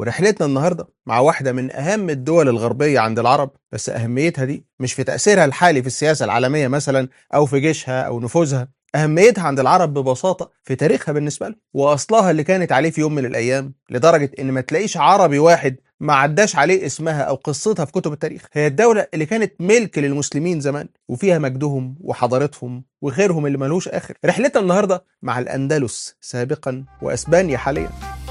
ورحلتنا النهارده مع واحده من اهم الدول الغربيه عند العرب بس اهميتها دي مش في تاثيرها الحالي في السياسه العالميه مثلا او في جيشها او نفوذها أهميتها عند العرب ببساطة في تاريخها بالنسبة لهم وأصلها اللي كانت عليه في يوم من الأيام لدرجة إن ما تلاقيش عربي واحد ما عداش عليه اسمها أو قصتها في كتب التاريخ هي الدولة اللي كانت ملك للمسلمين زمان وفيها مجدهم وحضارتهم وخيرهم اللي ملوش آخر رحلتنا النهاردة مع الأندلس سابقا وأسبانيا حاليا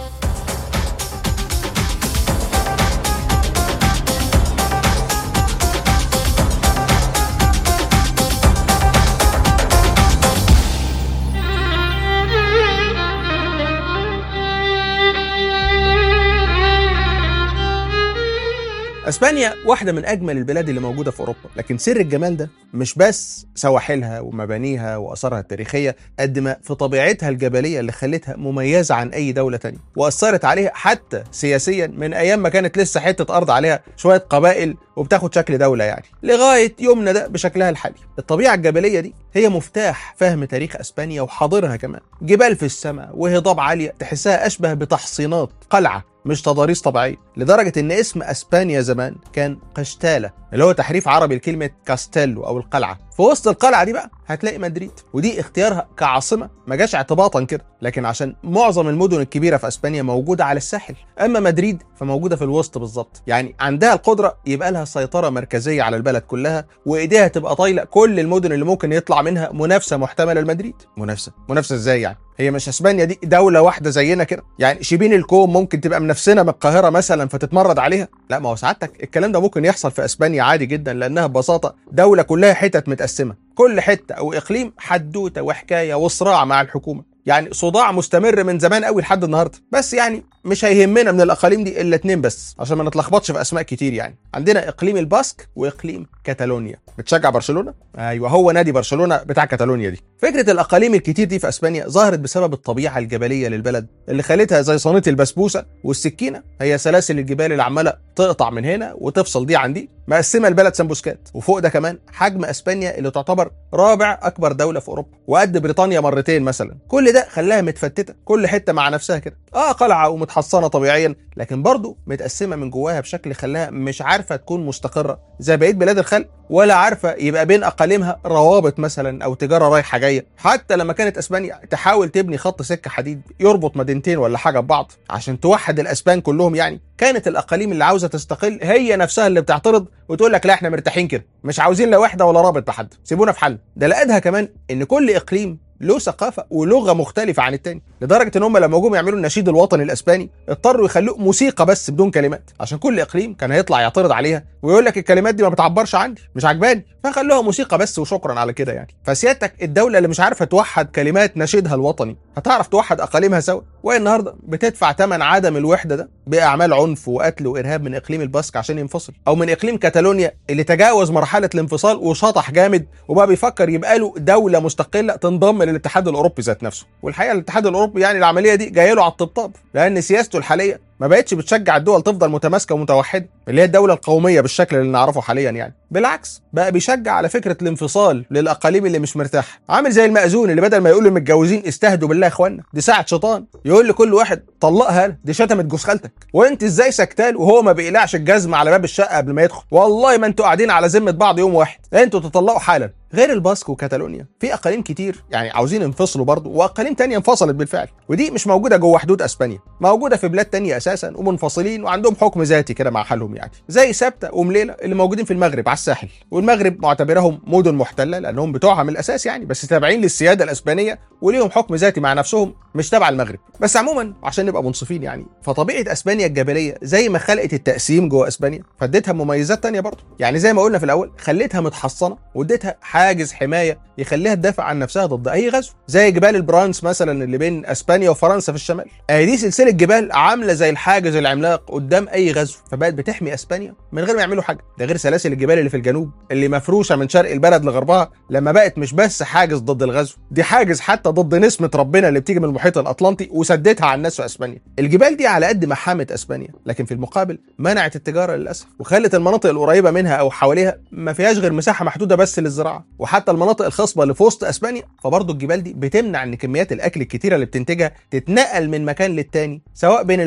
اسبانيا واحده من اجمل البلاد اللي موجوده في اوروبا لكن سر الجمال ده مش بس سواحلها ومبانيها واثارها التاريخيه قد ما في طبيعتها الجبليه اللي خلتها مميزه عن اي دوله تانية واثرت عليها حتى سياسيا من ايام ما كانت لسه حته ارض عليها شويه قبائل وبتاخد شكل دوله يعني لغايه يومنا ده بشكلها الحالي الطبيعه الجبليه دي هي مفتاح فهم تاريخ اسبانيا وحاضرها كمان جبال في السماء وهضاب عاليه تحسها اشبه بتحصينات قلعه مش تضاريس طبيعيه لدرجه ان اسم اسبانيا زمان كان قشتاله اللي هو تحريف عربي لكلمه كاستيلو او القلعه في وسط القلعه دي بقى هتلاقي مدريد ودي اختيارها كعاصمه ما جاش اعتباطا كده لكن عشان معظم المدن الكبيره في اسبانيا موجوده على الساحل اما مدريد فموجوده في الوسط بالظبط يعني عندها القدره يبقى لها سيطره مركزيه على البلد كلها وايديها تبقى طايله كل المدن اللي ممكن يطلع منها منافسه محتمله لمدريد منافسه منافسه ازاي يعني هي مش اسبانيا دي دوله واحده زينا كده يعني شبين الكوم ممكن تبقى منافسنا من القاهره مثلا فتتمرد عليها لا ما هو سعادتك الكلام ده ممكن يحصل في اسبانيا عادي جدا لانها ببساطه دوله كلها حتت متقسمه كل حته او اقليم حدوته وحكايه وصراع مع الحكومه يعني صداع مستمر من زمان قوي لحد النهارده بس يعني مش هيهمنا من الاقاليم دي الا اتنين بس عشان ما نتلخبطش في اسماء كتير يعني عندنا اقليم الباسك واقليم كاتالونيا بتشجع برشلونه ايوه هو نادي برشلونه بتاع كاتالونيا دي فكره الاقاليم الكتير دي في اسبانيا ظهرت بسبب الطبيعه الجبليه للبلد اللي خلتها زي صينيه البسبوسه والسكينه هي سلاسل الجبال اللي عماله تقطع من هنا وتفصل دي عن دي مقسمه البلد سمبوسكات وفوق ده كمان حجم اسبانيا اللي تعتبر رابع اكبر دوله في اوروبا وقد بريطانيا مرتين مثلا كل ده خلاها متفتته كل حته مع نفسها كده اه قلعه ومتحصنه طبيعيا لكن برضه متقسمه من جواها بشكل خلاها مش عارفه تكون مستقره زي بقيه بلاد الخلق ولا عارفه يبقى بين اقاليمها روابط مثلا او تجاره رايحه جايه حتى لما كانت اسبانيا تحاول تبني خط سكه حديد يربط مدينتين ولا حاجه ببعض عشان توحد الاسبان كلهم يعني كانت الاقاليم اللي عاوزه تستقل هي نفسها اللي بتعترض وتقول لك لا احنا مرتاحين كده مش عاوزين لا وحده ولا رابط بحد سيبونا في حل ده لقدها كمان ان كل اقليم له ثقافه ولغه مختلفه عن التاني لدرجه ان هم لما جم يعملوا النشيد الوطني الاسباني اضطروا يخلوه موسيقى بس بدون كلمات عشان كل اقليم كان هيطلع يعترض عليها ويقول لك الكلمات دي ما بتعبرش عني مش عجباني فخلوها موسيقى بس وشكرا على كده يعني فسيادتك الدوله اللي مش عارفه توحد كلمات نشيدها الوطني هتعرف توحد اقاليمها سوا وهي النهارده بتدفع ثمن عدم الوحده ده باعمال عنف وقتل وارهاب من اقليم الباسك عشان ينفصل او من اقليم كاتالونيا اللي تجاوز مرحله الانفصال وشطح جامد وبقى بيفكر يبقى له دوله مستقله تنضم للاتحاد الاوروبي ذات نفسه والحقيقه الاتحاد الاوروبي يعني العمليه دي جايه له على الطبطاب لان سياسته الحاليه ما بقتش بتشجع الدول تفضل متماسكه ومتوحده اللي هي الدوله القوميه بالشكل اللي نعرفه حاليا يعني بالعكس بقى بيشجع على فكره الانفصال للاقاليم اللي مش مرتاحه عامل زي المأذون اللي بدل ما يقول للمتجوزين استهدوا بالله يا اخوانا دي ساعه شيطان يقول لكل واحد طلقها دي شتمت جوز خالتك وانت ازاي سكتال وهو ما بيقلعش الجزمه على باب الشقه قبل ما يدخل والله ما انتوا قاعدين على ذمه بعض يوم واحد انتوا تطلقوا حالا غير الباسك وكاتالونيا في اقاليم كتير يعني عاوزين ينفصلوا برضه واقاليم تانية انفصلت بالفعل ودي مش موجوده جوه حدود اسبانيا موجوده في بلاد تانية اساسا ومنفصلين وعندهم حكم ذاتي كده مع حالهم يعني زي سبته ومليله اللي موجودين في المغرب على الساحل والمغرب معتبرهم مدن محتله لانهم بتوعها من الاساس يعني بس تابعين للسياده الاسبانيه وليهم حكم ذاتي مع نفسهم مش تبع المغرب بس عموما عشان نبقى منصفين يعني فطبيعه اسبانيا الجبليه زي ما خلقت التقسيم جوه اسبانيا فاديتها مميزات تانية برضه يعني زي ما قلنا في الاول خليتها متحصنه واديتها حاجز حمايه يخليها تدافع عن نفسها ضد اي غزو زي جبال البرانس مثلا اللي بين اسبانيا وفرنسا في الشمال اهي دي سلسله جبال عامله زي الحاجز العملاق قدام اي غزو فبقت بتحمي اسبانيا من غير ما يعملوا حاجه ده غير سلاسل الجبال اللي في الجنوب اللي مفروشه من شرق البلد لغربها لما بقت مش بس حاجز ضد الغزو دي حاجز حتى ضد نسمه ربنا اللي بتيجي من المحيط الاطلنطي وسدتها على الناس في اسبانيا الجبال دي على قد ما حمت اسبانيا لكن في المقابل منعت التجاره للاسف وخلت المناطق القريبه منها او حواليها ما فيهاش غير مساحه محدوده بس للزراعه وحتى المناطق الخصبه اللي في وسط اسبانيا فبرضه الجبال دي بتمنع ان كميات الاكل الكتيره اللي بتنتجها تتنقل من مكان للتاني سواء بين المدن وبعض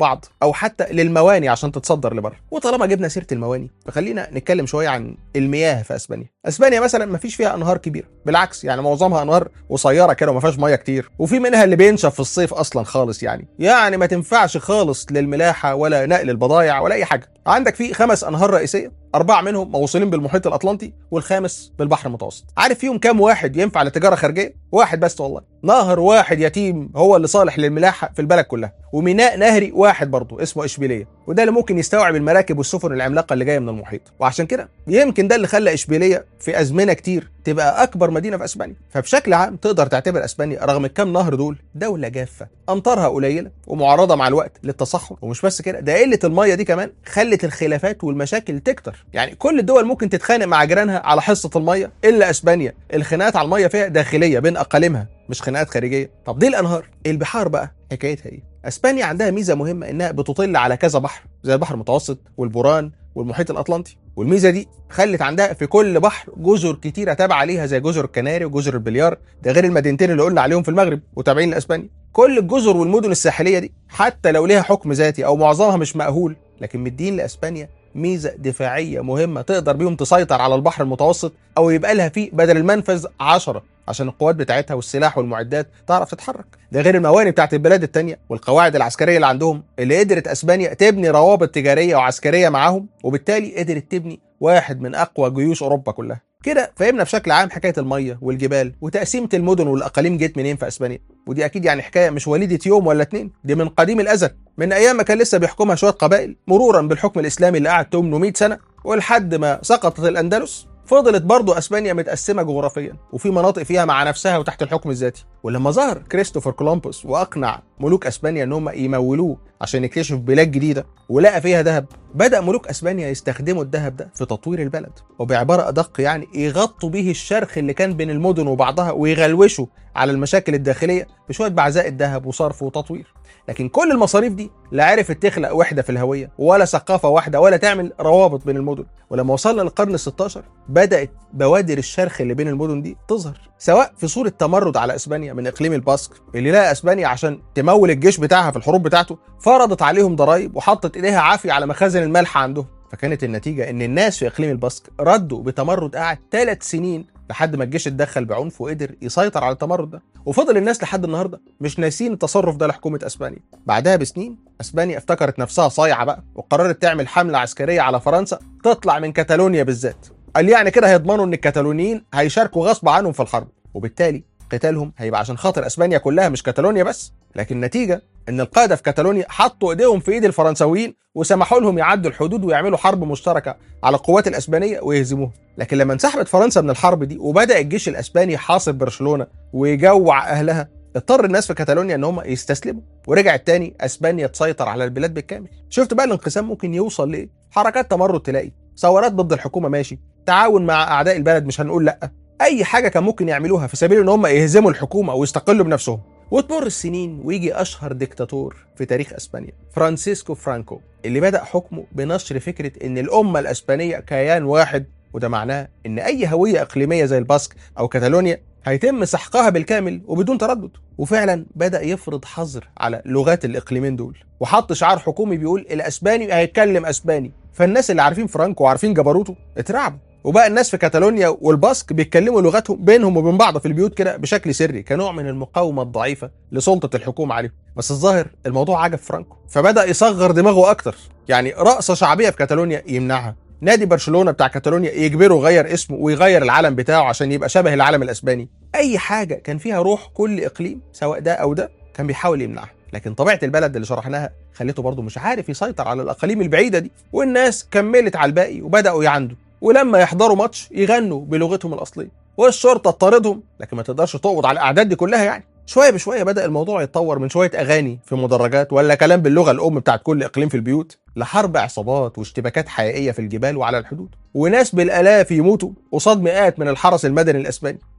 بعض او حتى للمواني عشان تتصدر لبره وطالما جبنا سيره المواني فخلينا نتكلم شويه عن المياه في اسبانيا اسبانيا مثلا ما فيش فيها انهار كبيره بالعكس يعني معظمها انهار قصيره كده وما فيهاش ميه كتير وفي منها اللي بينشف في الصيف اصلا خالص يعني يعني ما تنفعش خالص للملاحه ولا نقل البضائع ولا اي حاجه عندك في خمس انهار رئيسيه أربعة منهم موصولين بالمحيط الأطلنطي والخامس بالبحر المتوسط عارف فيهم كام واحد ينفع لتجارة خارجية؟ واحد بس والله نهر واحد يتيم هو اللي صالح للملاحة في البلد كلها وميناء نهري واحد برضه اسمه إشبيلية وده اللي ممكن يستوعب المراكب والسفن العملاقة اللي جاية من المحيط وعشان كده يمكن ده اللي خلى إشبيلية في أزمنة كتير تبقى أكبر مدينة في أسبانيا فبشكل عام تقدر تعتبر أسبانيا رغم الكام نهر دول دولة جافة أمطارها قليلة ومعرضة مع الوقت للتصحر ومش بس كده ده قلة المية دي كمان خلت الخلافات والمشاكل تكتر يعني كل الدول ممكن تتخانق مع جيرانها على حصة المية إلا أسبانيا الخناقات على المية فيها داخلية بين أقاليمها مش خناقات خارجية طب دي الأنهار البحار بقى حكايتها إيه اسبانيا عندها ميزه مهمه انها بتطل على كذا بحر زي البحر المتوسط والبوران والمحيط الاطلنطي والميزه دي خلت عندها في كل بحر جزر كتيره تابعه ليها زي جزر الكناري وجزر البليار ده غير المدينتين اللي قلنا عليهم في المغرب وتابعين لاسبانيا كل الجزر والمدن الساحليه دي حتى لو ليها حكم ذاتي او معظمها مش مأهول لكن مدين لاسبانيا ميزه دفاعيه مهمه تقدر بيهم تسيطر على البحر المتوسط او يبقى لها فيه بدل المنفذ 10 عشان القوات بتاعتها والسلاح والمعدات تعرف تتحرك ده غير المواني بتاعت البلاد التانية والقواعد العسكرية اللي عندهم اللي قدرت اسبانيا تبني روابط تجارية وعسكرية معاهم وبالتالي قدرت تبني واحد من اقوى جيوش اوروبا كلها كده فهمنا بشكل عام حكايه الميه والجبال وتقسيمه المدن والاقاليم جت منين في اسبانيا ودي اكيد يعني حكايه مش وليده يوم ولا اتنين دي من قديم الازل من ايام ما كان لسه بيحكمها شويه قبائل مرورا بالحكم الاسلامي اللي قعد 800 سنه ولحد ما سقطت الاندلس فضلت برضه اسبانيا متقسمه جغرافيا وفي مناطق فيها مع نفسها وتحت الحكم الذاتي ولما ظهر كريستوفر كولومبوس واقنع ملوك اسبانيا ان هم يمولوه عشان يكتشف بلاد جديده ولقى فيها ذهب بدا ملوك اسبانيا يستخدموا الذهب ده في تطوير البلد وبعباره ادق يعني يغطوا به الشرخ اللي كان بين المدن وبعضها ويغلوشوا على المشاكل الداخليه بشويه بعزاء الذهب وصرف وتطوير لكن كل المصاريف دي لا عرفت تخلق وحده في الهويه ولا ثقافه واحده ولا تعمل روابط بين المدن ولما وصلنا للقرن ال16 بدات بوادر الشرخ اللي بين المدن دي تظهر سواء في صوره تمرد على اسبانيا من اقليم الباسك اللي لقى اسبانيا عشان تمول الجيش بتاعها في الحروب بتاعته فرضت عليهم ضرائب وحطت ايديها عافيه على مخازن الملح عندهم فكانت النتيجه ان الناس في اقليم الباسك ردوا بتمرد قعد ثلاث سنين لحد ما الجيش اتدخل بعنف وقدر يسيطر على التمرد ده وفضل الناس لحد النهارده مش ناسين التصرف ده لحكومه اسبانيا بعدها بسنين اسبانيا افتكرت نفسها صايعه بقى وقررت تعمل حمله عسكريه على فرنسا تطلع من كاتالونيا بالذات قال يعني كده هيضمنوا ان الكتالونيين هيشاركوا غصب عنهم في الحرب وبالتالي قتالهم هيبقى عشان خاطر اسبانيا كلها مش كاتالونيا بس لكن النتيجه ان القاده في كاتالونيا حطوا ايديهم في ايد الفرنساويين وسمحوا لهم يعدوا الحدود ويعملوا حرب مشتركه على القوات الاسبانيه ويهزموها لكن لما انسحبت فرنسا من الحرب دي وبدا الجيش الاسباني يحاصر برشلونه ويجوع اهلها اضطر الناس في كاتالونيا ان هم يستسلموا ورجعت تاني اسبانيا تسيطر على البلاد بالكامل شفت بقى الانقسام ممكن يوصل لايه حركات تمرد تلاقي ثورات ضد الحكومه ماشي تعاون مع اعداء البلد مش هنقول لا اي حاجه كان ممكن يعملوها في سبيل ان هم يهزموا الحكومه ويستقلوا بنفسهم وتمر السنين ويجي اشهر ديكتاتور في تاريخ اسبانيا فرانسيسكو فرانكو اللي بدا حكمه بنشر فكره ان الامه الاسبانيه كيان واحد وده معناه ان اي هويه اقليميه زي الباسك او كاتالونيا هيتم سحقها بالكامل وبدون تردد وفعلا بدا يفرض حظر على لغات الاقليمين دول وحط شعار حكومي بيقول الاسباني هيتكلم اسباني فالناس اللي عارفين فرانكو وعارفين جبروته اترعبوا وبقى الناس في كاتالونيا والباسك بيتكلموا لغتهم بينهم وبين بعض في البيوت كده بشكل سري كنوع من المقاومه الضعيفه لسلطه الحكومه عليهم بس الظاهر الموضوع عجب فرانكو فبدا يصغر دماغه اكتر يعني رقصه شعبيه في كاتالونيا يمنعها نادي برشلونه بتاع كاتالونيا يجبره يغير اسمه ويغير العلم بتاعه عشان يبقى شبه العلم الاسباني اي حاجه كان فيها روح كل اقليم سواء ده او ده كان بيحاول يمنعها لكن طبيعه البلد اللي شرحناها خليته برضه مش عارف يسيطر على الاقاليم البعيده دي والناس كملت على الباقي وبداوا يعندوا ولما يحضروا ماتش يغنوا بلغتهم الاصليه والشرطه تطاردهم لكن ما تقدرش تقبض على الاعداد دي كلها يعني شويه بشويه بدا الموضوع يتطور من شويه اغاني في مدرجات ولا كلام باللغه الام بتاعت كل اقليم في البيوت لحرب عصابات واشتباكات حقيقيه في الجبال وعلى الحدود وناس بالالاف يموتوا قصاد مئات من الحرس المدني الاسباني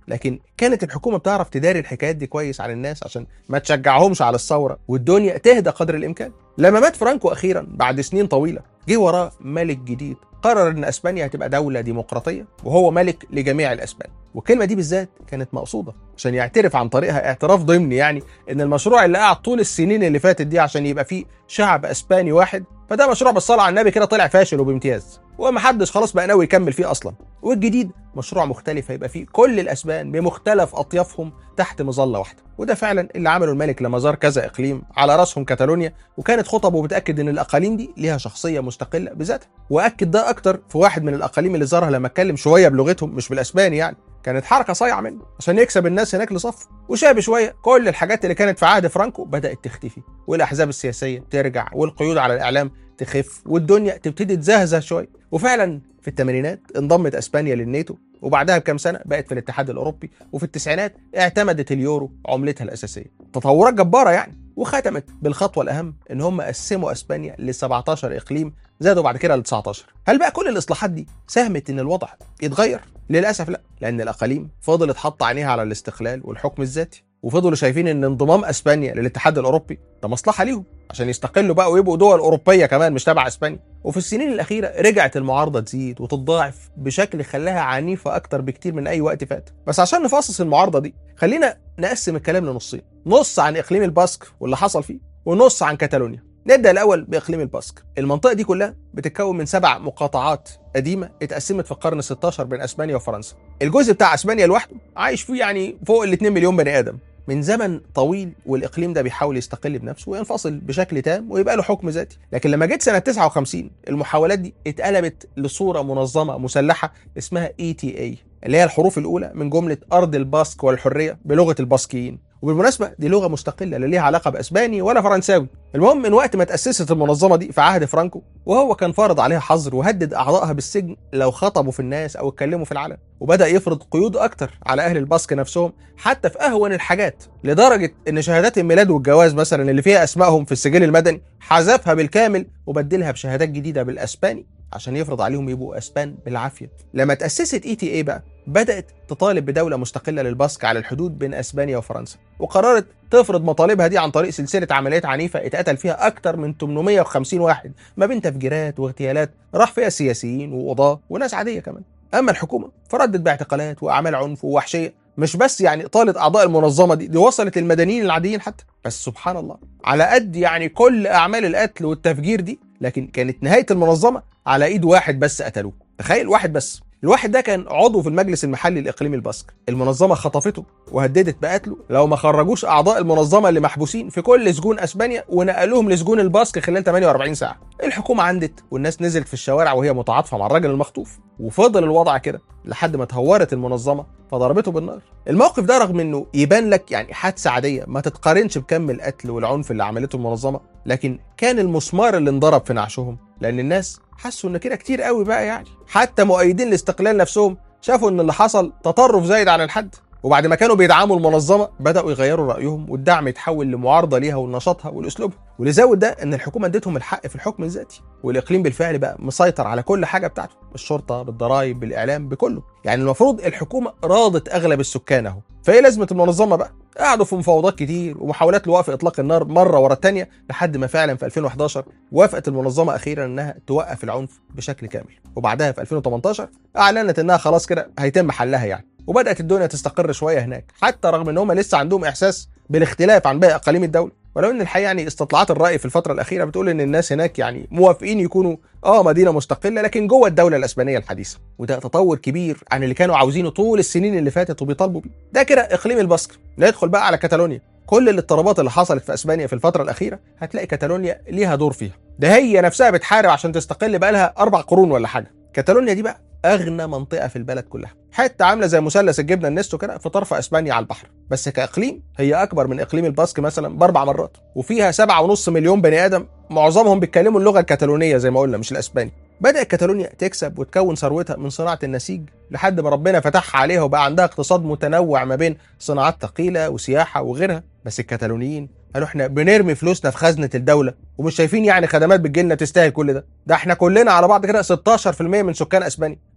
لكن كانت الحكومه بتعرف تداري الحكايات دي كويس عن الناس عشان ما تشجعهمش على الثوره والدنيا تهدى قدر الامكان لما مات فرانكو اخيرا بعد سنين طويله جه وراه ملك جديد قرر ان اسبانيا هتبقى دوله ديمقراطيه وهو ملك لجميع الاسبان والكلمه دي بالذات كانت مقصوده عشان يعترف عن طريقها اعتراف ضمني يعني ان المشروع اللي قعد طول السنين اللي فاتت دي عشان يبقى فيه شعب اسباني واحد فده مشروع بالصلاه على النبي كده طلع فاشل وبامتياز ومحدش خلاص بقى ناوي يكمل فيه اصلا والجديد مشروع مختلف هيبقى فيه كل الاسبان بمختلف اطيافهم تحت مظله واحده وده فعلا اللي عمله الملك لما زار كذا اقليم على راسهم كاتالونيا وكانت خطبه بتاكد ان الاقاليم دي ليها شخصيه مستقله بذاتها واكد ده اكتر في واحد من الاقاليم اللي زارها لما اتكلم شويه بلغتهم مش بالاسباني يعني كانت حركه صايعه منه عشان يكسب الناس هناك لصف وشاب شويه كل الحاجات اللي كانت في عهد فرانكو بدات تختفي والاحزاب السياسيه ترجع والقيود على الاعلام تخف والدنيا تبتدي تزهزه شويه وفعلا في الثمانينات انضمت اسبانيا للناتو وبعدها بكام سنه بقت في الاتحاد الاوروبي وفي التسعينات اعتمدت اليورو عملتها الاساسيه تطورات جباره يعني وختمت بالخطوه الاهم ان هم قسموا اسبانيا ل 17 اقليم زادوا بعد كده ل 19 هل بقى كل الاصلاحات دي ساهمت ان الوضع يتغير للاسف لا لان الاقاليم فضلت حاطه عينيها على الاستقلال والحكم الذاتي وفضلوا شايفين ان انضمام اسبانيا للاتحاد الاوروبي ده مصلحه ليهم عشان يستقلوا بقى ويبقوا دول اوروبيه كمان مش تبع اسبانيا وفي السنين الاخيره رجعت المعارضه تزيد وتتضاعف بشكل خلاها عنيفه اكتر بكتير من اي وقت فات بس عشان نفصص المعارضه دي خلينا نقسم الكلام لنصين نص عن اقليم الباسك واللي حصل فيه ونص عن كاتالونيا نبدا الاول باقليم الباسك المنطقه دي كلها بتتكون من سبع مقاطعات قديمه اتقسمت في القرن 16 بين اسبانيا وفرنسا الجزء بتاع اسبانيا لوحده عايش فيه يعني فوق ال 2 مليون بني ادم من زمن طويل والاقليم ده بيحاول يستقل بنفسه وينفصل بشكل تام ويبقى له حكم ذاتي لكن لما جت سنه 59 المحاولات دي اتقلبت لصوره منظمه مسلحه اسمها اي تي اي اللي هي الحروف الاولى من جمله ارض الباسك والحريه بلغه الباسكيين وبالمناسبه دي لغه مستقله لا ليها علاقه باسباني ولا فرنساوي المهم من وقت ما تاسست المنظمه دي في عهد فرانكو وهو كان فارض عليها حظر وهدد اعضائها بالسجن لو خطبوا في الناس او اتكلموا في العلن وبدا يفرض قيود اكتر على اهل الباسك نفسهم حتى في اهون الحاجات لدرجه ان شهادات الميلاد والجواز مثلا اللي فيها اسمائهم في السجل المدني حذفها بالكامل وبدلها بشهادات جديده بالاسباني عشان يفرض عليهم يبقوا اسبان بالعافيه لما تاسست اي تي اي بقى بدات تطالب بدوله مستقله للباسك على الحدود بين اسبانيا وفرنسا وقررت تفرض مطالبها دي عن طريق سلسله عمليات عنيفه اتقتل فيها اكتر من 850 واحد ما بين تفجيرات واغتيالات راح فيها سياسيين وقضاه وناس عاديه كمان اما الحكومه فردت باعتقالات واعمال عنف ووحشيه مش بس يعني طالت اعضاء المنظمه دي دي وصلت للمدنيين العاديين حتى بس سبحان الله على قد يعني كل اعمال القتل والتفجير دي لكن كانت نهايه المنظمه على ايد واحد بس قتلوه تخيل واحد بس الواحد ده كان عضو في المجلس المحلي الاقليمي الباسك المنظمه خطفته وهددت بقتله لو ما خرجوش اعضاء المنظمه اللي محبوسين في كل سجون اسبانيا ونقلوهم لسجون الباسك خلال 48 ساعه الحكومه عندت والناس نزلت في الشوارع وهي متعاطفه مع الراجل المخطوف وفضل الوضع كده لحد ما تهورت المنظمه فضربته بالنار الموقف ده رغم انه يبان لك يعني حادثه عاديه ما تتقارنش بكم القتل والعنف اللي عملته المنظمه لكن كان المسمار اللي انضرب في نعشهم لان الناس حسوا ان كده كتير قوي بقى يعني حتى مؤيدين الاستقلال نفسهم شافوا ان اللي حصل تطرف زايد عن الحد وبعد ما كانوا بيدعموا المنظمه بداوا يغيروا رايهم والدعم يتحول لمعارضه ليها ولنشاطها ولاسلوبها واللي زود ده ان الحكومه ادتهم الحق في الحكم الذاتي والاقليم بالفعل بقى مسيطر على كل حاجه بتاعته الشرطه بالضرايب بالاعلام بكله يعني المفروض الحكومه راضت اغلب السكان اهو فايه لازمه المنظمه بقى قعدوا في مفاوضات كتير ومحاولات لوقف اطلاق النار مره ورا الثانيه لحد ما فعلا في 2011 وافقت المنظمه اخيرا انها توقف العنف بشكل كامل وبعدها في 2018 اعلنت انها خلاص كده هيتم حلها يعني وبدات الدنيا تستقر شويه هناك حتى رغم ان هم لسه عندهم احساس بالاختلاف عن باقي اقاليم الدوله ولو ان الحقيقه يعني استطلاعات الراي في الفتره الاخيره بتقول ان الناس هناك يعني موافقين يكونوا اه مدينه مستقله لكن جوه الدوله الاسبانيه الحديثه وده تطور كبير عن اللي كانوا عاوزينه طول السنين اللي فاتت وبيطالبوا بيه ده كده اقليم الباسك ندخل بقى على كاتالونيا كل الاضطرابات اللي حصلت في اسبانيا في الفتره الاخيره هتلاقي كاتالونيا ليها دور فيها ده هي نفسها بتحارب عشان تستقل بقى لها اربع قرون ولا حاجه كاتالونيا دي بقى اغنى منطقه في البلد كلها حته عامله زي مثلث الجبنه النستو كده في طرف اسبانيا على البحر بس كاقليم هي اكبر من اقليم الباسك مثلا باربع مرات وفيها سبعة ونص مليون بني ادم معظمهم بيتكلموا اللغه الكتالونيه زي ما قلنا مش الاسباني بدات كاتالونيا تكسب وتكون ثروتها من صناعه النسيج لحد ما ربنا فتحها عليها وبقى عندها اقتصاد متنوع ما بين صناعات ثقيله وسياحه وغيرها بس الكتالونيين قالوا احنا بنرمي فلوسنا في خزنه الدوله ومش شايفين يعني خدمات بتجيلنا تستاهل كل ده ده احنا كلنا على بعض كده 16% من سكان اسبانيا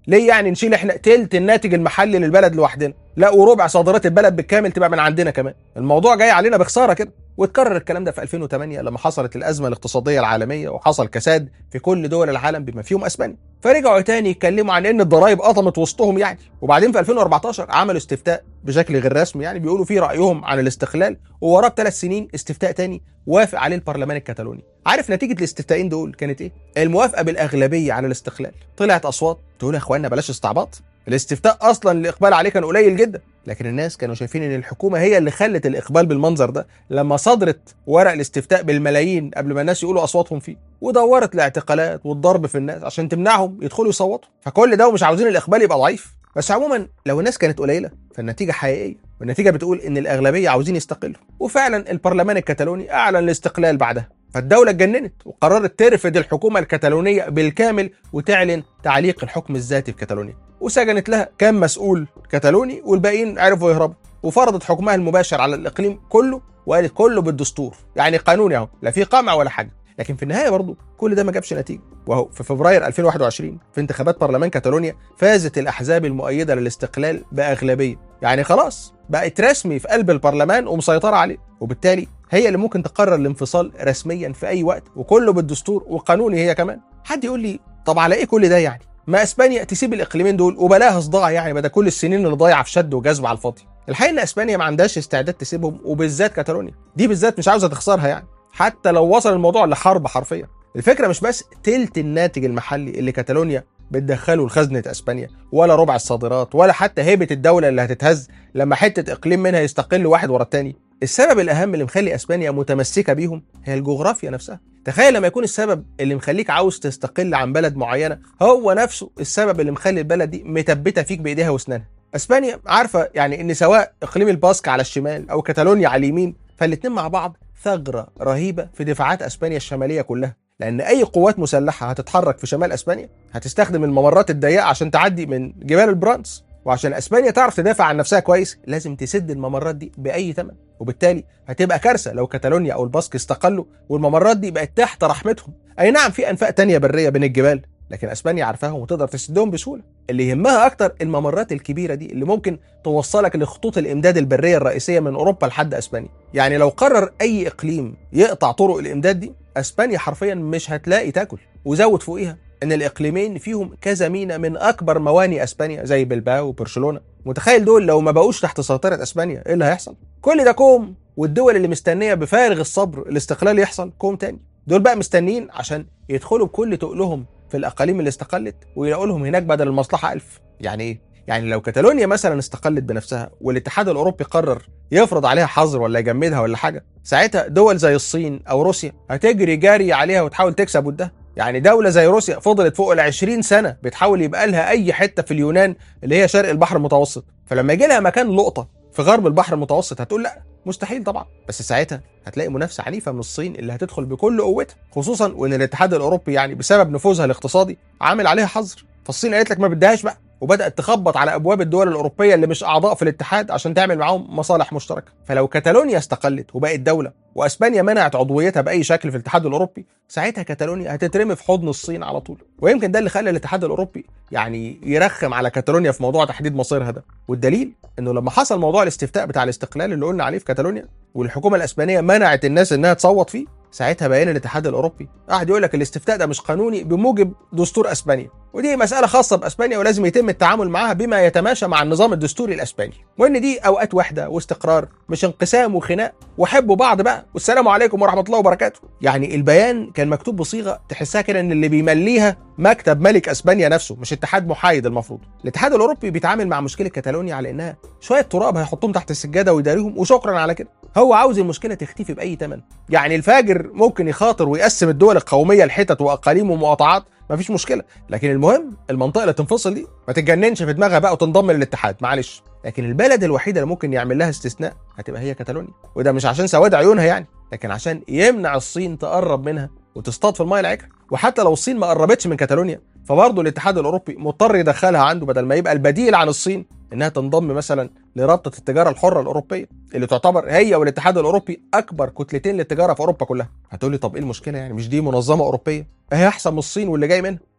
ليه يعني نشيل احنا تلت الناتج المحلي للبلد لوحدنا لا وربع صادرات البلد بالكامل تبقى من عندنا كمان الموضوع جاي علينا بخساره كده واتكرر الكلام ده في 2008 لما حصلت الازمه الاقتصاديه العالميه وحصل كساد في كل دول العالم بما فيهم اسبانيا فرجعوا تاني يتكلموا عن ان الضرائب قطمت وسطهم يعني وبعدين في 2014 عملوا استفتاء بشكل غير رسمي يعني بيقولوا فيه رايهم عن الاستقلال ووراه بثلاث سنين استفتاء تاني وافق عليه البرلمان الكتالوني عارف نتيجه الاستفتاءين دول كانت ايه الموافقه بالاغلبيه على الاستقلال طلعت اصوات تقول يا اخوانا بلاش استعباط الاستفتاء اصلا الاقبال عليه كان قليل جدا لكن الناس كانوا شايفين ان الحكومه هي اللي خلت الاقبال بالمنظر ده لما صدرت ورق الاستفتاء بالملايين قبل ما الناس يقولوا اصواتهم فيه ودورت الاعتقالات والضرب في الناس عشان تمنعهم يدخلوا يصوتوا فكل ده ومش عاوزين الاقبال يبقى ضعيف بس عموما لو الناس كانت قليله فالنتيجه حقيقيه والنتيجه بتقول ان الاغلبيه عاوزين يستقلوا وفعلا البرلمان الكتالوني اعلن الاستقلال بعدها فالدولة اتجننت وقررت ترفض الحكومة الكتالونية بالكامل وتعلن تعليق الحكم الذاتي في كتالونيا وسجنت لها كام مسؤول كتالوني والباقيين عرفوا يهربوا وفرضت حكمها المباشر على الإقليم كله وقالت كله بالدستور يعني قانوني اهو لا في قمع ولا حاجة لكن في النهايه برضه كل ده ما جابش نتيجه وهو في فبراير 2021 في انتخابات برلمان كاتالونيا فازت الاحزاب المؤيده للاستقلال باغلبيه يعني خلاص بقت رسمي في قلب البرلمان ومسيطره عليه وبالتالي هي اللي ممكن تقرر الانفصال رسميا في اي وقت وكله بالدستور وقانوني هي كمان حد يقول لي طب على ايه كل ده يعني ما اسبانيا تسيب الاقليمين دول وبلاها صداع يعني بدل كل السنين اللي ضايعه في شد وجذب على الفاضي الحقيقه ان اسبانيا ما عندهاش استعداد تسيبهم وبالذات كاتالونيا دي بالذات مش عاوزه تخسرها يعني حتى لو وصل الموضوع لحرب حرفيا الفكره مش بس تلت الناتج المحلي اللي كاتالونيا بتدخله لخزنه اسبانيا ولا ربع الصادرات ولا حتى هيبه الدوله اللي هتتهز لما حته اقليم منها يستقل واحد ورا التاني السبب الاهم اللي مخلي اسبانيا متمسكه بيهم هي الجغرافيا نفسها تخيل لما يكون السبب اللي مخليك عاوز تستقل عن بلد معينه هو نفسه السبب اللي مخلي البلد دي متبته فيك بايديها واسنانها اسبانيا عارفه يعني ان سواء اقليم الباسك على الشمال او كاتالونيا على اليمين فالاتنين مع بعض ثغره رهيبه في دفاعات اسبانيا الشماليه كلها لان اي قوات مسلحه هتتحرك في شمال اسبانيا هتستخدم الممرات الضيقه عشان تعدي من جبال البرانس وعشان اسبانيا تعرف تدافع عن نفسها كويس لازم تسد الممرات دي باي ثمن وبالتالي هتبقى كارثه لو كاتالونيا او الباسك استقلوا والممرات دي بقت تحت رحمتهم اي نعم في انفاق تانية بريه بين الجبال لكن اسبانيا عارفاهم وتقدر تسدهم بسهوله اللي يهمها اكتر الممرات الكبيره دي اللي ممكن توصلك لخطوط الامداد البريه الرئيسيه من اوروبا لحد اسبانيا يعني لو قرر اي اقليم يقطع طرق الامداد دي اسبانيا حرفيا مش هتلاقي تاكل وزود فوقيها ان الاقليمين فيهم كذا مينا من اكبر مواني اسبانيا زي بلباو وبرشلونه متخيل دول لو ما بقوش تحت سيطره اسبانيا ايه اللي هيحصل كل ده كوم والدول اللي مستنيه بفارغ الصبر الاستقلال يحصل كوم تاني دول بقى مستنيين عشان يدخلوا بكل تقلهم في الاقاليم اللي استقلت ويلاقوا لهم هناك بدل المصلحه ألف يعني ايه يعني لو كاتالونيا مثلا استقلت بنفسها والاتحاد الاوروبي قرر يفرض عليها حظر ولا يجمدها ولا حاجه ساعتها دول زي الصين او روسيا هتجري جاري عليها وتحاول تكسب ودها يعني دولة زي روسيا فضلت فوق ال 20 سنة بتحاول يبقى لها أي حتة في اليونان اللي هي شرق البحر المتوسط، فلما يجي لها مكان لقطة في غرب البحر المتوسط هتقول لا مستحيل طبعا، بس ساعتها هتلاقي منافسة عنيفة من الصين اللي هتدخل بكل قوتها، خصوصا وإن الاتحاد الأوروبي يعني بسبب نفوذها الاقتصادي عامل عليها حظر، فالصين قالت لك ما بدهاش بقى، وبدات تخبط على ابواب الدول الاوروبيه اللي مش اعضاء في الاتحاد عشان تعمل معاهم مصالح مشتركه فلو كاتالونيا استقلت وبقت دوله واسبانيا منعت عضويتها باي شكل في الاتحاد الاوروبي ساعتها كاتالونيا هتترمي في حضن الصين على طول ويمكن ده اللي خلى الاتحاد الاوروبي يعني يرخم على كاتالونيا في موضوع تحديد مصيرها ده والدليل انه لما حصل موضوع الاستفتاء بتاع الاستقلال اللي قلنا عليه في كاتالونيا والحكومه الاسبانيه منعت الناس انها تصوت فيه ساعتها بيان الاتحاد الاوروبي قعد يقول لك الاستفتاء ده مش قانوني بموجب دستور اسبانيا ودي مساله خاصه باسبانيا ولازم يتم التعامل معها بما يتماشى مع النظام الدستوري الاسباني وان دي اوقات وحده واستقرار مش انقسام وخناق وحبوا بعض بقى والسلام عليكم ورحمه الله وبركاته يعني البيان كان مكتوب بصيغه تحسها كده ان اللي بيمليها مكتب ملك اسبانيا نفسه مش اتحاد محايد المفروض الاتحاد الاوروبي بيتعامل مع مشكله كاتالونيا على انها شويه تراب هيحطهم تحت السجاده ويداريهم وشكرا على كده هو عاوز المشكله تختفي باي ثمن يعني الفاجر ممكن يخاطر ويقسم الدول القوميه لحتت واقاليم ومقاطعات مفيش مشكله لكن المهم المنطقه اللي تنفصل دي ما تتجننش في دماغها بقى وتنضم للاتحاد معلش لكن البلد الوحيده اللي ممكن يعمل لها استثناء هتبقى هي كاتالونيا وده مش عشان سواد عيونها يعني لكن عشان يمنع الصين تقرب منها وتصطاد في المايه العكر وحتى لو الصين ما قربتش من كاتالونيا فبرضه الاتحاد الاوروبي مضطر يدخلها عنده بدل ما يبقى البديل عن الصين انها تنضم مثلا لرابطه التجاره الحره الاوروبيه اللي تعتبر هي والاتحاد الاوروبي اكبر كتلتين للتجاره في اوروبا كلها هتقول لي طب ايه المشكله يعني مش دي منظمه اوروبيه هي احسن من الصين واللي جاي منها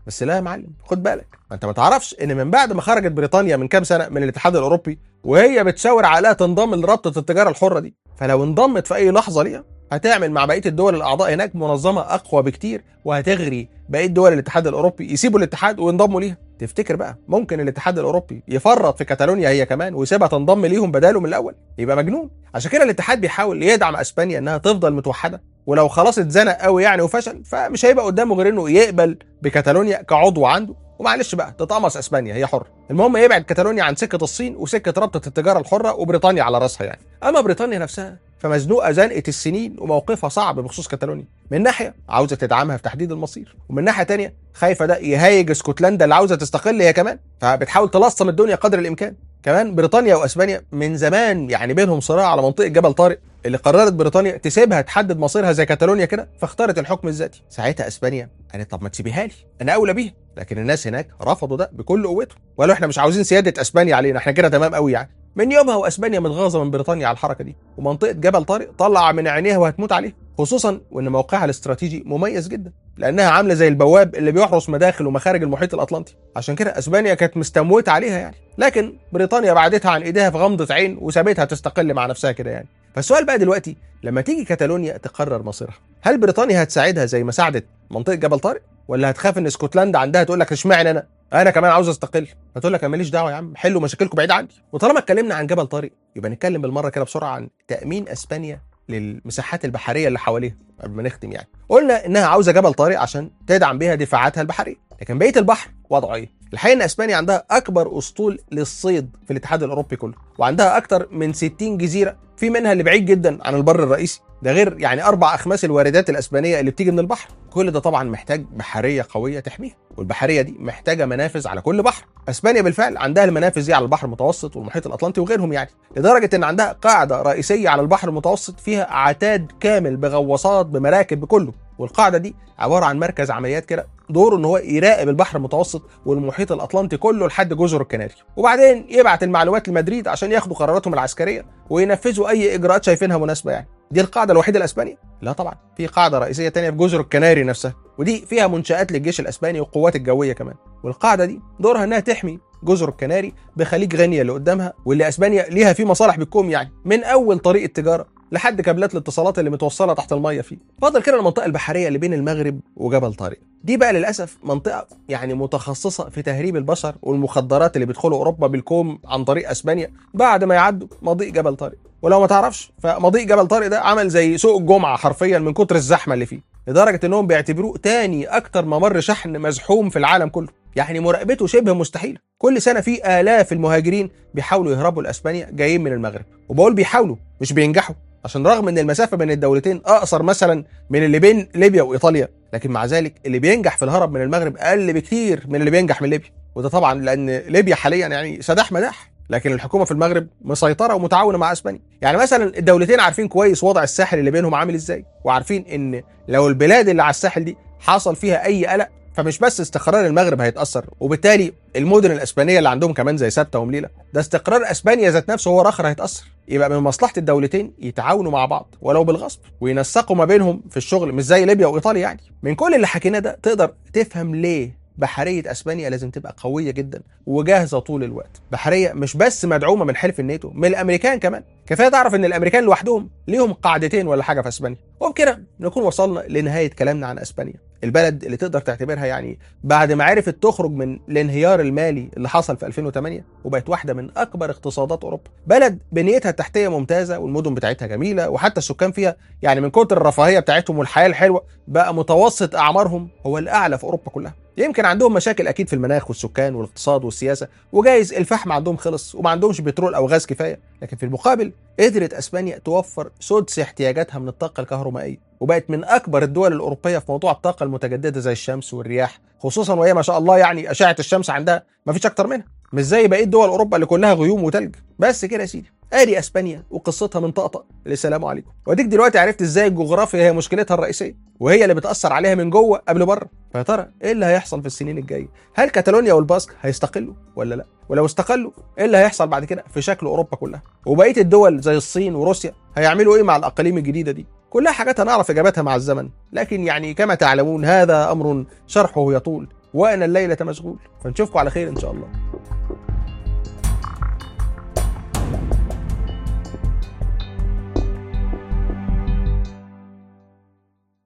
بس لا يا معلم خد بالك ما انت ما تعرفش ان من بعد ما خرجت بريطانيا من كام سنه من الاتحاد الاوروبي وهي بتشاور عليها تنضم لرابطه التجاره الحره دي فلو انضمت في اي لحظه ليها هتعمل مع بقيه الدول الاعضاء هناك منظمه اقوى بكتير وهتغري بقيه دول الاتحاد الاوروبي يسيبوا الاتحاد وينضموا ليها تفتكر بقى ممكن الاتحاد الاوروبي يفرط في كاتالونيا هي كمان ويسيبها تنضم ليهم بداله من الاول يبقى مجنون عشان كده الاتحاد بيحاول يدعم اسبانيا انها تفضل متوحده ولو خلاص اتزنق قوي يعني وفشل فمش هيبقى قدامه غير انه يقبل بكاتالونيا كعضو عنده ومعلش بقى تتقمص اسبانيا هي حره المهم يبعد كاتالونيا عن سكه الصين وسكه رابطه التجاره الحره وبريطانيا على راسها يعني اما بريطانيا نفسها فمزنوقه زنقه السنين وموقفها صعب بخصوص كاتالونيا من ناحيه عاوزه تدعمها في تحديد المصير ومن ناحيه تانية خايفه ده يهايج اسكتلندا اللي عاوزه تستقل هي كمان فبتحاول تلصم الدنيا قدر الامكان كمان بريطانيا واسبانيا من زمان يعني بينهم صراع على منطقه جبل طارق اللي قررت بريطانيا تسيبها تحدد مصيرها زي كاتالونيا كده فاختارت الحكم الذاتي ساعتها اسبانيا قالت طب ما تسيبيها لي انا اولى بيها لكن الناس هناك رفضوا ده بكل قوتهم وقالوا احنا مش عاوزين سياده اسبانيا علينا احنا كده تمام قوي يعني من يومها واسبانيا متغاظه من بريطانيا على الحركه دي ومنطقه جبل طارق طلع من عينيها وهتموت عليها خصوصا وان موقعها الاستراتيجي مميز جدا لانها عامله زي البواب اللي بيحرس مداخل ومخارج المحيط الاطلنطي عشان كده اسبانيا كانت مستموته عليها يعني لكن بريطانيا بعدتها عن ايديها في غمضه عين وسابتها تستقل مع نفسها كده يعني فالسؤال بقى دلوقتي لما تيجي كاتالونيا تقرر مصيرها هل بريطانيا هتساعدها زي ما ساعدت منطقه جبل طارق ولا هتخاف ان اسكتلندا عندها تقول لك اشمعنى انا انا كمان عاوز استقل هتقول لك انا ماليش دعوه يا عم حلوا مشاكلكم بعيد عني وطالما اتكلمنا عن جبل طارق يبقى نتكلم بالمره كده بسرعه عن تامين اسبانيا للمساحات البحريه اللي حواليها قبل ما نختم يعني قلنا انها عاوزه جبل طارق عشان تدعم بيها دفاعاتها البحريه لكن بقيه البحر وضعه ايه الحقيقه ان اسبانيا عندها اكبر اسطول للصيد في الاتحاد الاوروبي كله وعندها اكتر من 60 جزيره في منها اللي بعيد جدا عن البر الرئيسي ده غير يعني اربع اخماس الواردات الاسبانيه اللي بتيجي من البحر كل ده طبعا محتاج بحريه قويه تحميها والبحريه دي محتاجه منافذ على كل بحر اسبانيا بالفعل عندها المنافذ دي على البحر المتوسط والمحيط الاطلنطي وغيرهم يعني لدرجه ان عندها قاعده رئيسيه على البحر المتوسط فيها عتاد كامل بغواصات بمراكب بكله والقاعده دي عباره عن مركز عمليات كده دوره ان هو يراقب البحر المتوسط والمحيط الاطلنطي كله لحد جزر الكناري وبعدين يبعت المعلومات لمدريد عشان ياخدوا قراراتهم العسكريه وينفذوا اي اجراءات شايفينها مناسبه يعني دي القاعده الوحيده الاسبانيه لا طبعا في قاعده رئيسيه تانية في جزر الكناري نفسها ودي فيها منشات للجيش الاسباني والقوات الجويه كمان والقاعده دي دورها انها تحمي جزر الكناري بخليج غينيا اللي قدامها واللي اسبانيا ليها فيه مصالح بالكوم يعني من اول طريق التجاره لحد كابلات الاتصالات اللي متوصله تحت الميه فيه فاضل كده المنطقه البحريه اللي بين المغرب وجبل طارق دي بقى للاسف منطقه يعني متخصصه في تهريب البشر والمخدرات اللي بيدخلوا اوروبا بالكوم عن طريق اسبانيا بعد ما يعدوا مضيق جبل طارق ولو ما تعرفش فمضيق جبل طارق ده عمل زي سوق الجمعه حرفيا من كتر الزحمه اللي فيه لدرجه انهم بيعتبروه تاني اكتر ممر شحن مزحوم في العالم كله يعني مراقبته شبه مستحيله كل سنه في الاف المهاجرين بيحاولوا يهربوا لاسبانيا جايين من المغرب وبقول بيحاولوا مش بينجحوا عشان رغم ان المسافه بين الدولتين اقصر مثلا من اللي بين ليبيا وايطاليا لكن مع ذلك اللي بينجح في الهرب من المغرب اقل بكتير من اللي بينجح من ليبيا وده طبعا لان ليبيا حاليا يعني سداح مداح لكن الحكومه في المغرب مسيطره ومتعاونه مع اسبانيا يعني مثلا الدولتين عارفين كويس وضع الساحل اللي بينهم عامل ازاي وعارفين ان لو البلاد اللي على الساحل دي حصل فيها اي قلق فمش بس استقرار المغرب هيتاثر وبالتالي المدن الاسبانيه اللي عندهم كمان زي سبته ومليله ده استقرار اسبانيا ذات نفسه هو اخر هيتاثر يبقى من مصلحه الدولتين يتعاونوا مع بعض ولو بالغصب وينسقوا ما بينهم في الشغل مش زي ليبيا وايطاليا يعني من كل اللي حكيناه ده تقدر تفهم ليه بحريه اسبانيا لازم تبقى قويه جدا وجاهزه طول الوقت بحريه مش بس مدعومه من حلف الناتو من الامريكان كمان كفايه تعرف ان الامريكان لوحدهم ليهم قاعدتين ولا حاجه في اسبانيا وبكده نكون وصلنا لنهايه كلامنا عن اسبانيا البلد اللي تقدر تعتبرها يعني بعد ما عرفت تخرج من الانهيار المالي اللي حصل في 2008 وبقت واحده من اكبر اقتصادات اوروبا بلد بنيتها التحتيه ممتازه والمدن بتاعتها جميله وحتى السكان فيها يعني من كتر الرفاهيه بتاعتهم والحياه الحلوه بقى متوسط اعمارهم هو الاعلى في اوروبا كلها يمكن عندهم مشاكل اكيد في المناخ والسكان والاقتصاد والسياسه وجايز الفحم عندهم خلص وما عندهمش بترول او غاز كفايه لكن في المقابل قدرت اسبانيا توفر سدس احتياجاتها من الطاقه الكهرومائيه وبقت من اكبر الدول الاوروبيه في موضوع الطاقه المتجدده زي الشمس والرياح خصوصا وهي ما شاء الله يعني اشعه الشمس عندها ما فيش اكتر منها مش زي بقيه دول اوروبا اللي كلها غيوم وتلج بس كده يا سيدي ادي اسبانيا وقصتها من طقطق للسلام عليكم واديك دلوقتي عرفت ازاي الجغرافيا هي مشكلتها الرئيسيه وهي اللي بتاثر عليها من جوه قبل بره فيا ترى ايه اللي هيحصل في السنين الجايه هل كاتالونيا والباسك هيستقلوا ولا لا ولو استقلوا ايه اللي هيحصل بعد كده في شكل اوروبا كلها وبقيه الدول زي الصين وروسيا هيعملوا ايه مع الاقاليم الجديده دي كلها حاجات هنعرف اجاباتها مع الزمن لكن يعني كما تعلمون هذا امر شرحه يطول وانا الليله مشغول فنشوفكم على خير ان شاء الله